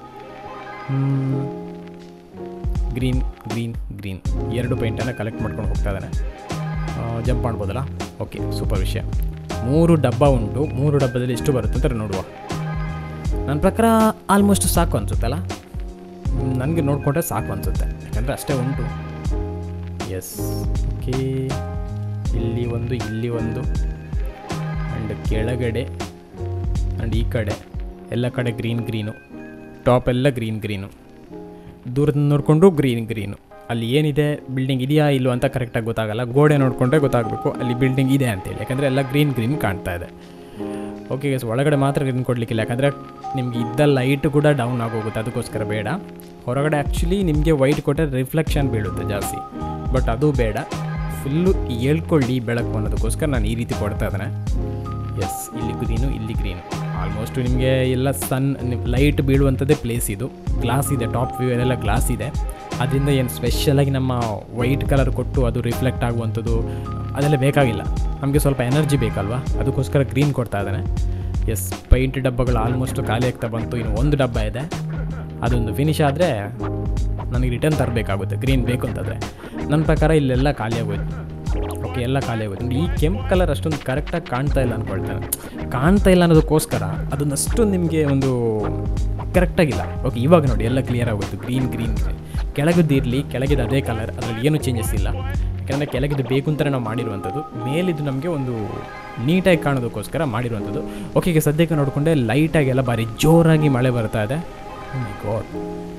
ಗ್ರೀನ್ ಗ್ರೀನ್ ಗ್ರೀನ್ ಎರಡು ಪೇಂಟನ್ನು ಕಲೆಕ್ಟ್ ಮಾಡ್ಕೊಂಡು ಹೋಗ್ತಾ ಇದ್ದಾನೆ ಜಂಪ್ ಮಾಡ್ಬೋದಲ್ಲ ಓಕೆ ಸೂಪರ್ ವಿಷಯ ಮೂರು ಡಬ್ಬ ಉಂಟು ಮೂರು ಡಬ್ಬದಲ್ಲಿ ಎಷ್ಟು ಬರುತ್ತೆ ಅಂತ ನೋಡುವ ನನ್ನ ಪ್ರಕಾರ ಆಲ್ಮೋಸ್ಟ್ ಸಾಕು ಅನಿಸುತ್ತಲ್ಲ ನನಗೆ ನೋಡಿಕೊಂಡ್ರೆ ಸಾಕು ಅನಿಸುತ್ತೆ ಯಾಕಂದರೆ ಅಷ್ಟೇ ಉಂಟು ಎಸ್ ಓಕೆ ಇಲ್ಲಿ ಒಂದು ಇಲ್ಲಿ ಒಂದು ಆ್ಯಂಡ್ ಕೆಳಗಡೆ ಆ್ಯಂಡ್ ಈ ಕಡೆ ಎಲ್ಲ ಕಡೆ ಗ್ರೀನ್ ಗ್ರೀನು ಟಾಪ್ ಎಲ್ಲ ಗ್ರೀನ್ ಗ್ರೀನು ದೂರದಿಂದ ನೋಡಿಕೊಂಡು ಗ್ರೀನ್ ಗ್ರೀನು ಅಲ್ಲಿ ಏನಿದೆ ಬಿಲ್ಡಿಂಗ್ ಇದೆಯಾ ಇಲ್ಲೋ ಅಂತ ಕರೆಕ್ಟಾಗಿ ಗೊತ್ತಾಗಲ್ಲ ಗೋಡೆ ನೋಡಿಕೊಂಡ್ರೆ ಗೊತ್ತಾಗಬೇಕು ಅಲ್ಲಿ ಬಿಲ್ಡಿಂಗ್ ಇದೆ ಅಂತೇಳಿ ಯಾಕಂದರೆ ಎಲ್ಲ ಗ್ರೀನ್ ಗ್ರೀನ್ ಕಾಣ್ತಾ ಇದೆ ಓಕೆ ಗೈಸ್ ಒಳಗಡೆ ಮಾತ್ರ ಗ್ರೀನ್ ಕೊಡಲಿಕ್ಕಿಲ್ಲ ಯಾಕಂದರೆ ನಿಮ್ಗೆ ಇದ್ದ ಲೈಟ್ ಕೂಡ ಡೌನ್ ಆಗೋಗುತ್ತೆ ಅದಕ್ಕೋಸ್ಕರ ಬೇಡ ಹೊರಗಡೆ ಆ್ಯಕ್ಚುಲಿ ನಿಮಗೆ ವೈಟ್ ಕೊಟ್ಟರೆ ರಿಫ್ಲೆಕ್ಷನ್ ಬೀಳುತ್ತೆ ಜಾಸ್ತಿ ಬಟ್ ಅದು ಬೇಡ ಫುಲ್ಲು ಹೇಳ್ಕೊಳ್ಳಿ ಬೆಳಕು ಅನ್ನೋದಕ್ಕೋಸ್ಕರ ನಾನು ಈ ರೀತಿ ಕೊಡ್ತಾ ಇದ್ದೇನೆ ಎಸ್ ಇಲ್ಲಿ ಗ್ರೀನು ಇಲ್ಲಿ ಗ್ರೀನು ಆಲ್ಮೋಸ್ಟ್ ನಿಮಗೆ ಎಲ್ಲ ಸನ್ ಲೈಟ್ ಬೀಳುವಂಥದ್ದೇ ಪ್ಲೇಸ್ ಇದು ಗ್ಲಾಸ್ ಇದೆ ಟಾಪ್ ವ್ಯೂ ಎಲ್ಲ ಗ್ಲಾಸ್ ಇದೆ ಅದರಿಂದ ಏನು ಸ್ಪೆಷಲಾಗಿ ನಮ್ಮ ವೈಟ್ ಕಲರ್ ಕೊಟ್ಟು ಅದು ರಿಫ್ಲೆಕ್ಟ್ ಆಗುವಂಥದ್ದು ಅದೆಲ್ಲ ಬೇಕಾಗಿಲ್ಲ ನಮಗೆ ಸ್ವಲ್ಪ ಎನರ್ಜಿ ಬೇಕಲ್ವಾ ಅದಕ್ಕೋಸ್ಕರ ಗ್ರೀನ್ ಕೊಡ್ತಾ ಇದ್ದಾನೆ ಎಸ್ ಪೈಂಟ್ ಡಬ್ಬಗಳು ಆಲ್ಮೋಸ್ಟ್ ಖಾಲಿ ಆಗ್ತಾ ಬಂತು ಇನ್ನು ಒಂದು ಡಬ್ಬ ಇದೆ ಅದೊಂದು ಫಿನಿಶ್ ಆದರೆ ನನಗೆ ರಿಟರ್ನ್ ತರಬೇಕಾಗುತ್ತೆ ಗ್ರೀನ್ ಬೇಕು ಅಂತಂದರೆ ನನ್ನ ಪ್ರಕಾರ ಇಲ್ಲೆಲ್ಲ ಖಾಲಿ ಆಗೋಯ್ತು ಓಕೆ ಓಕೆ ಎಲ್ಲ ಖಾಲಿ ಆಗುತ್ತೆ ನೋಡಿ ಈ ಕೆಂಪು ಕಲರ್ ಅಷ್ಟೊಂದು ಕರೆಕ್ಟಾಗಿ ಕಾಣ್ತಾ ಇಲ್ಲ ಅಂದ್ಕೊಳ್ತೇನೆ ಕಾಣ್ತಾ ಇಲ್ಲ ಅನ್ನೋದಕ್ಕೋಸ್ಕರ ಅದೊಂದು ಅಷ್ಟೊಂದು ನಿಮಗೆ ಒಂದು ಕರೆಕ್ಟಾಗಿಲ್ಲ ಓಕೆ ಇವಾಗ ನೋಡಿ ಎಲ್ಲ ಕ್ಲಿಯರ್ ಆಗೋಯ್ತು ಗ್ರೀನ್ ಗ್ರೀನ್ ಕೆಳಗಿದ್ದು ಇರಲಿ ಕೆಳಗಿದ್ದು ಅದೇ ಕಲರ್ ಅದರಲ್ಲಿ ಏನೂ ಚೇಂಜಸ್ ಇಲ್ಲ ಯಾಕಂದರೆ ಕೆಳಗಿದ್ದು ಬೇಕು ಅಂತಲೇ ನಾವು ಮಾಡಿರುವಂಥದ್ದು ಮೇಲಿದ್ದು ನಮಗೆ ಒಂದು ನೀಟಾಗಿ ಕಾಣೋದಕ್ಕೋಸ್ಕರ ಮಾಡಿರುವಂಥದ್ದು ಓಕೆ ಈಗ ಸದ್ಯಕ್ಕೆ ನೋಡಿಕೊಂಡೆ ಲೈಟಾಗಿ ಎಲ್ಲ ಭಾರಿ ಜೋರಾಗಿ ಮಳೆ ಬರ್ತಾ ಇದೆ ಗಾಡ್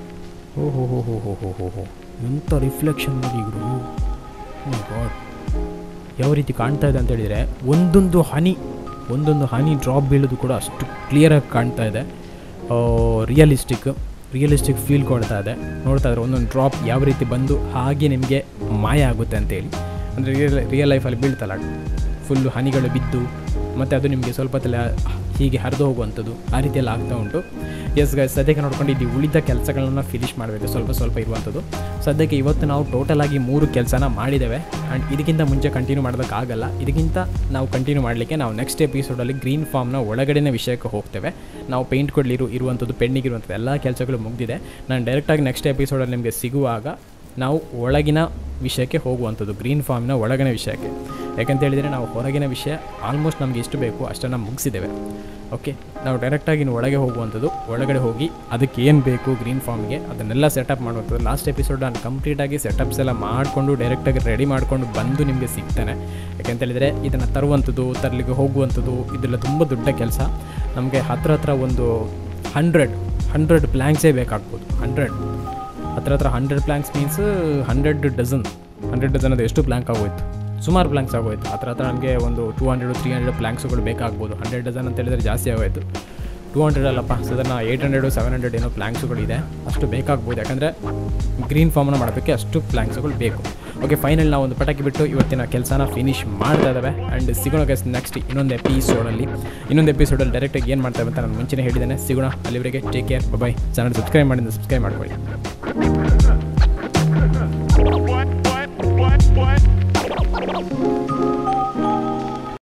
ಓ ಹೋ ಹೋ ಹೋ ಹೋ ಹೋ ಹೋ ಹೋ ಎಂಥ ರಿಫ್ಲೆಕ್ಷನ್ ನೋಡಿ ಗುರು ಗಾಡ್ ಯಾವ ರೀತಿ ಕಾಣ್ತಾ ಇದೆ ಅಂತ ಹೇಳಿದರೆ ಒಂದೊಂದು ಹನಿ ಒಂದೊಂದು ಹನಿ ಡ್ರಾಪ್ ಬೀಳೋದು ಕೂಡ ಅಷ್ಟು ಕ್ಲಿಯರಾಗಿ ಕಾಣ್ತಾ ಇದೆ ರಿಯಲಿಸ್ಟಿಕ್ ರಿಯಲಿಸ್ಟಿಕ್ ಫೀಲ್ ಕೊಡ್ತಾ ಇದೆ ನೋಡ್ತಾ ಇದ್ರೆ ಒಂದೊಂದು ಡ್ರಾಪ್ ಯಾವ ರೀತಿ ಬಂದು ಹಾಗೆ ನಿಮಗೆ ಮಾಯ ಆಗುತ್ತೆ ಅಂತೇಳಿ ಅಂದರೆ ರಿಯಲ್ ರಿಯಲ್ ಲೈಫಲ್ಲಿ ಬೀಳ್ತಲ್ಲ ಫುಲ್ಲು ಹನಿಗಳು ಬಿದ್ದು ಮತ್ತು ಅದು ನಿಮಗೆ ಸ್ವಲ್ಪ ಹೊತ್ತಲ್ಲಿ ಹೀಗೆ ಹರಿದು ಹೋಗುವಂಥದ್ದು ಆ ರೀತಿಯೆಲ್ಲ ಆಗ್ತಾ ಉಂಟು ಎಸ್ ಗೈಸ್ ಸದ್ಯಕ್ಕೆ ನೋಡ್ಕೊಂಡು ಇದು ಉಳಿದ ಕೆಲಸಗಳನ್ನ ಫಿನಿಶ್ ಮಾಡಬೇಕು ಸ್ವಲ್ಪ ಸ್ವಲ್ಪ ಇರುವಂಥದ್ದು ಸದ್ಯಕ್ಕೆ ಇವತ್ತು ನಾವು ಟೋಟಲ್ ಆಗಿ ಮೂರು ಕೆಲಸನ ಮಾಡಿದ್ದೇವೆ ಆ್ಯಂಡ್ ಇದಕ್ಕಿಂತ ಮುಂಚೆ ಕಂಟಿನ್ಯೂ ಮಾಡೋದಕ್ಕಾಗಲ್ಲ ಇದಕ್ಕಿಂತ ನಾವು ಕಂಟಿನ್ಯೂ ಮಾಡಲಿಕ್ಕೆ ನಾವು ನೆಕ್ಸ್ಟ್ ಎಪಿಸೋಡಲ್ಲಿ ಗ್ರೀನ್ ಫಾರ್ಮ್ನ ಒಳಗಡೆನೇ ವಿಷಯಕ್ಕೆ ಹೋಗ್ತೇವೆ ನಾವು ಪೇಂಟ್ ಕೊಡಲಿರು ಇರುವಂಥದ್ದು ಪೆಂಡಿಗೆ ಇರುವಂಥದ್ದು ಎಲ್ಲ ಕೆಲಸಗಳು ಮುಗಿದಿದೆ ನಾನು ಡೈರೆಕ್ಟಾಗಿ ನೆಕ್ಸ್ಟ್ ಎಪಿಸೋಡಲ್ಲಿ ನಿಮಗೆ ಸಿಗುವಾಗ ನಾವು ಒಳಗಿನ ವಿಷಯಕ್ಕೆ ಹೋಗುವಂಥದ್ದು ಗ್ರೀನ್ ಫಾರ್ಮ್ನ ಒಳಗಿನ ವಿಷಯಕ್ಕೆ ಯಾಕಂತ ಹೇಳಿದರೆ ನಾವು ಹೊರಗಿನ ವಿಷಯ ಆಲ್ಮೋಸ್ಟ್ ನಮಗೆ ಎಷ್ಟು ಬೇಕು ಅಷ್ಟನ್ನು ಮುಗಿಸಿದ್ದೇವೆ ಓಕೆ ನಾವು ಡೈರೆಕ್ಟಾಗಿ ಇನ್ನು ಒಳಗೆ ಹೋಗುವಂಥದ್ದು ಒಳಗಡೆ ಹೋಗಿ ಅದಕ್ಕೆ ಏನು ಬೇಕು ಗ್ರೀನ್ ಫಾರ್ಮ್ಗೆ ಅದನ್ನೆಲ್ಲ ಸೆಟಪ್ ಮಾಡುವಂಥದ್ದು ಲಾಸ್ಟ್ ಎಪಿಸೋಡ್ ನಾನು ಕಂಪ್ಲೀಟಾಗಿ ಸೆಟಪ್ಸ್ ಎಲ್ಲ ಮಾಡಿಕೊಂಡು ಡೈರೆಕ್ಟಾಗಿ ರೆಡಿ ಮಾಡಿಕೊಂಡು ಬಂದು ನಿಮಗೆ ಸಿಗ್ತಾನೆ ಯಾಕೆಂತ ಹೇಳಿದರೆ ಇದನ್ನು ತರುವಂಥದ್ದು ತರಲಿಕ್ಕೆ ಹೋಗುವಂಥದ್ದು ಇದೆಲ್ಲ ತುಂಬ ದೊಡ್ಡ ಕೆಲಸ ನಮಗೆ ಹತ್ರ ಹತ್ರ ಒಂದು ಹಂಡ್ರೆಡ್ ಹಂಡ್ರೆಡ್ ಪ್ಲ್ಯಾಂಕ್ಸೇ ಬೇಕಾಗ್ಬೋದು ಹಂಡ್ರೆಡ್ ಹತ್ರ ಹತ್ರ hundred planks means hundred dozen hundred dozen ಅದು ಎಷ್ಟು ಪ್ಲ್ಯಾಂಕ್ ಆಗೋಯ್ತು ಸುಮಾರು ಪ್ಲ್ಯಾಂಕ್ಸ್ ಆಗೋಯ್ತು ಹತ್ರ ಹತ್ರ ನಮಗೆ ಒಂದು ಟೂ ಹಂಡ್ರೆಡ್ ತ್ರೀ ಹಂಡ್ರೆಡ್ ಪ್ಲ್ಯಾಂಕ್ಸ್ಗಳು ಬೇಕಾಗ್ಬೋದು ಹಂಡ್ರೆಡ್ ಡಜನ್ ಅಂತ ಹೇಳಿದರೆ ಜಾಸ್ತಿ ಆಗೋಯ್ತು ಟೂ ಹಂಡ್ರೆಡ್ ಅಲ್ಲಪ್ಪ ಸಾಧಾರಣ ಏಯ್ಟ್ ಹಂಡ್ರೆಡು ಸೆವೆನ್ ಹಂಡ್ರೆಡ್ ಏನೋ ಪ್ಲ್ಯಾಂಕ್ಸ್ಗಳಿದೆ ಅಷ್ಟು ಬೇಕಾಗ್ಬೋದು ಯಾಕಂದರೆ ಗ್ರೀನ್ ಫಾರ್ಮನ್ನು ಮಾಡೋದಕ್ಕೆ ಅಷ್ಟು ಪ್ಲ್ಯಾಂಕ್ಸ್ಗಳು ಬೇಕು ಓಕೆ ಫೈನಲ್ ನಾವು ಒಂದು ಪಟಾಕಿ ಬಿಟ್ಟು ಇವತ್ತಿನ ಕೆಲಸನ ಫಿನಿಶ್ ಮಾಡ್ತಾ ಇದ್ದಾವೆ ಆ್ಯಂಡ್ ಸಿಗೋಣ ಗೈಸ್ ನೆಕ್ಸ್ಟ್ ಇನ್ನೊಂದು ಎಪಿಸೋಡಲ್ಲಿ ಇನ್ನೊಂದು ಎಪಿಸೋಡಲ್ಲಿ ಡೈರೆಕ್ಟಾಗಿ ಏನು ಮಾಡ್ತೇವೆ ಅಂತ ನಾನು ಮುಂಚೆನೇ ಹೇಳಿದ್ದೇನೆ ಸಿಗೋಣ ಅಲ್ಲಿವರೆಗೆ take care bye channel subscribe ಮಾಡಿದ್ರೆ ಸಬ್ಸ್ಕ್ರೈಬ್ ಮಾಡ್ಕೊಳ್ಳಿ